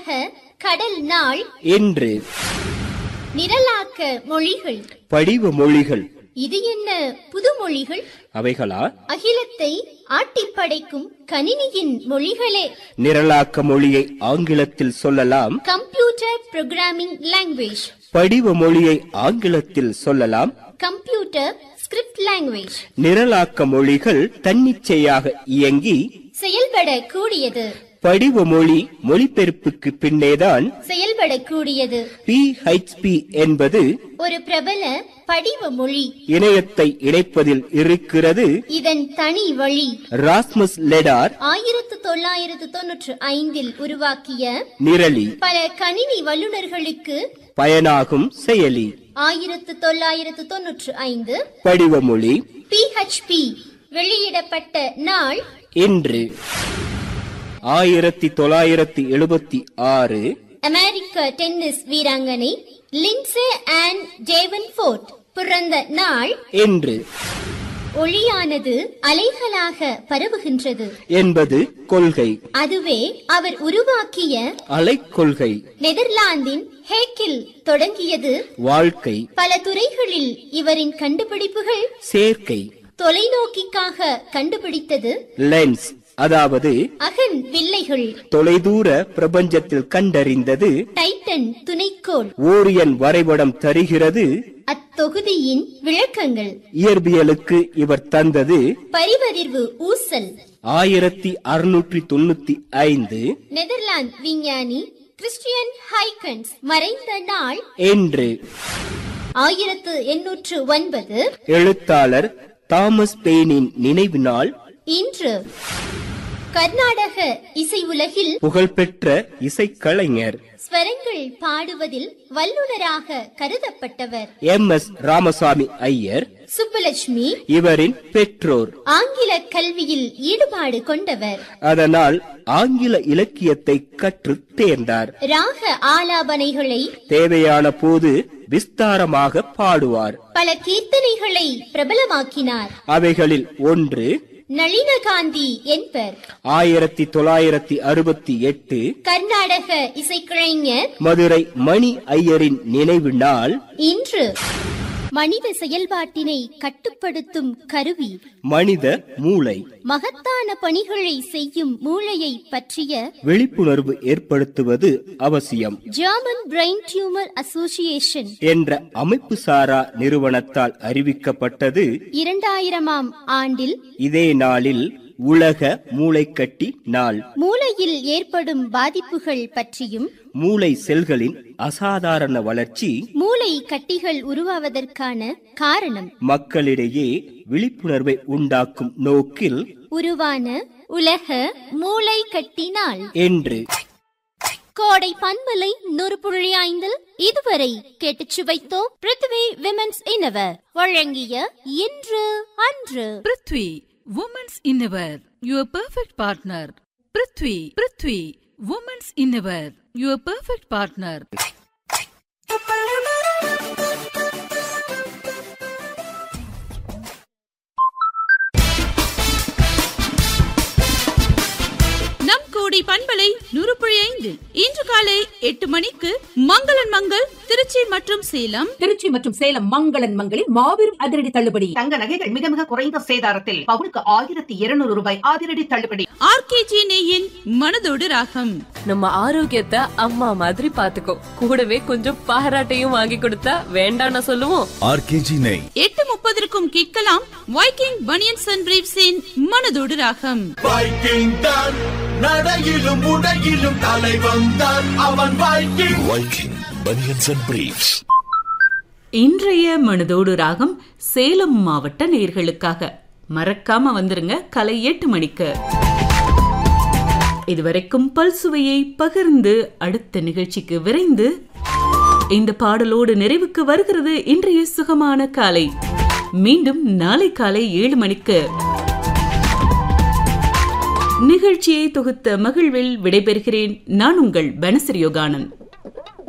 கடல் நாள் என்று நிரலாக்க மொழிகள் படிவ மொழிகள் இது என்ன புது மொழிகள் அவைகளா அகிலத்தை ஆட்டிப்படைக்கும் கணினியின் மொழிகளே நிரலாக்க மொழியை ஆங்கிலத்தில் சொல்லலாம் கம்ப்யூட்டர் புரோகிராமிங் லாங்குவேஜ் படிவ மொழியை ஆங்கிலத்தில் சொல்லலாம் கம்ப்யூட்டர் ஸ்கிரிப்ட் லாங்குவேஜ் நிரலாக்க மொழிகள் தன்னிச்சையாக இயங்கி செயல்படக்கூடியது படிவ மொழி மொழிபெயர்ப்புக்கு பின்னேதான் செயல்படக்கூடியது PHP என்பது ஒரு பிரபல படிவ மொழி இணையத்தை இணைப்பதில் இருக்கிறது இதன் தனி வழி ராஸ்மஸ் லெடார் ஆயிரத்து தொள்ளாயிரத்து தொன்னூற்று ஐந்தில் உருவாக்கிய நிரலி பல கணினி வல்லுநர்களுக்கு பயனாகும் செயலி ஆயிரத்து தொள்ளாயிரத்து தொன்னூற்று ஐந்து படிவ மொழி PHP வெளியிடப்பட்ட நாள் இன்று ஆயிரத்தி தொள்ளாயிரத்தி எழுபத்தி ஆறு அமெரிக்க டென்னிஸ் வீராங்கனை லின்சே அண்ட் டேவன் ஃபோர்ட் பிறந்த நாள் என்று ஒளியானது அலைகளாக பரவுகின்றது என்பது கொள்கை அதுவே அவர் உருவாக்கிய அலைக்கொள்கை நெதர்லாந்தின் ஹேக்கில் தொடங்கியது வாழ்க்கை பல துறைகளில் இவரின் கண்டுபிடிப்புகள் சேர்க்கை தொலைநோக்கிக்காக கண்டுபிடித்தது லென்ஸ் அதாவது அகன் வில்லைகள் தொலைதூர பிரபஞ்சத்தில் கண்டறிந்தது டைட்டன் துணைக்கோள் ஓரியன் வரைபடம் தருகிறது அத்தொகுதியின் விளக்கங்கள் இயற்பியலுக்கு இவர் தந்தது பரிவதிர்வு ஊசல் ஆயிரத்தி அறுநூற்றி தொண்ணூத்தி ஐந்து நெதர்லாந்து விஞ்ஞானி கிறிஸ்டியன் ஹைக்கன்ஸ் மறைந்த நாள் என்று ஆயிரத்து எண்ணூற்று ஒன்பது எழுத்தாளர் தாமஸ் பெயினின் நினைவு நாள் இன்று கர்நாடக இசை உலகில் புகழ்பெற்ற இசைக்கலைஞர் ஸ்வரங்கள் பாடுவதில் வல்லுனராக கருதப்பட்டவர் எம் எஸ் ராமசாமி ஐயர் சுப்புலட்சுமி இவரின் பெற்றோர் ஆங்கில கல்வியில் ஈடுபாடு கொண்டவர் அதனால் ஆங்கில இலக்கியத்தை கற்றுத் தேர்ந்தார் ராக ஆலாபனைகளை தேவையான போது விஸ்தாரமாக பாடுவார் பல கீர்த்தனைகளை பிரபலமாக்கினார் அவைகளில் ஒன்று நளினகாந்தி என்பர் ஆயிரத்தி தொள்ளாயிரத்தி அறுபத்தி எட்டு கர்நாடக இசைக்கலைஞர் மதுரை மணி ஐயரின் நினைவு நாள் இன்று மனித செயல்பாட்டினை கட்டுப்படுத்தும் கருவி மனித மூளை மகத்தான பணிகளை செய்யும் மூளையை பற்றிய விழிப்புணர்வு ஏற்படுத்துவது அவசியம் ஜெர்மன் பிரெயின் டியூமர் அசோசியேஷன் என்ற அமைப்பு சாரா நிறுவனத்தால் அறிவிக்கப்பட்டது இரண்டாயிரமாம் ஆண்டில் இதே நாளில் உலக மூளைக்கட்டி நாள் மூளையில் ஏற்படும் பாதிப்புகள் பற்றியும் மூளை செல்களின் அசாதாரண வளர்ச்சி மூளை கட்டிகள் உருவாவதற்கான காரணம் மக்களிடையே விழிப்புணர்வை உண்டாக்கும் நோக்கில் உருவான உலக மூளை கட்டி நாள் என்று கோடை பண்பலை நூறு புள்ளி ஐந்தில் இதுவரை கேட்டுச் சுவைத்தோம் பிருத்வி விமென்ஸ் இன்னவர் வழங்கிய இன்று அன்று prithvi women's innerwear your perfect partner prithvi prithvi women's innerwear your perfect partner நம் கோடி பண்பலை நூறு புள்ளி ஐந்து இன்று காலை எட்டு மணிக்கு மங்களன் மங்கள் திருச்சி மற்றும் சேலம் திருச்சி மற்றும் சேலம் மங்களன் மங்களில் மாபெரும் அதிரடி தள்ளுபடி தங்க நகைகள் மிக மிக குறைந்த சேதாரத்தில் பவுனுக்கு ஆயிரத்தி இருநூறு ரூபாய் அதிரடி தள்ளுபடி ஆர்கேஜி நெய்யின் மனதோடு ராகம் நம்ம ஆரோக்கியத்தை அம்மா மாதிரி பாத்துக்கோ கூடவே கொஞ்சம் பாராட்டையும் வாங்கி கொடுத்தா வேண்டாம்னு சொல்லுவோம் ஆர்கேஜி நெய் எட்டு முப்பதற்கும் கேட்கலாம் வைக்கிங் பனியன்ஸ் அண்ட் பிரீவ்ஸின் மனதோடு ராகம் வைக்கிங் தான் நடையிலும் உடையிலும் தலைவன் தான் அவன் viking viking banians and briefs இன்றைய மனதோடு ராகம் சேலம் மாவட்ட நேர்களுக்காக மறக்காம வந்துருங்க கலை எட்டு மணிக்கு இதுவரைக்கும் பல்சுவையை பகிர்ந்து அடுத்த நிகழ்ச்சிக்கு விரைந்து இந்த பாடலோடு நிறைவுக்கு வருகிறது இன்றைய சுகமான காலை மீண்டும் நாளை காலை ஏழு மணிக்கு நிகழ்ச்சியை தொகுத்த மகிழ்வில் விடைபெறுகிறேன் நான் உங்கள் பனசரி யோகானந்த்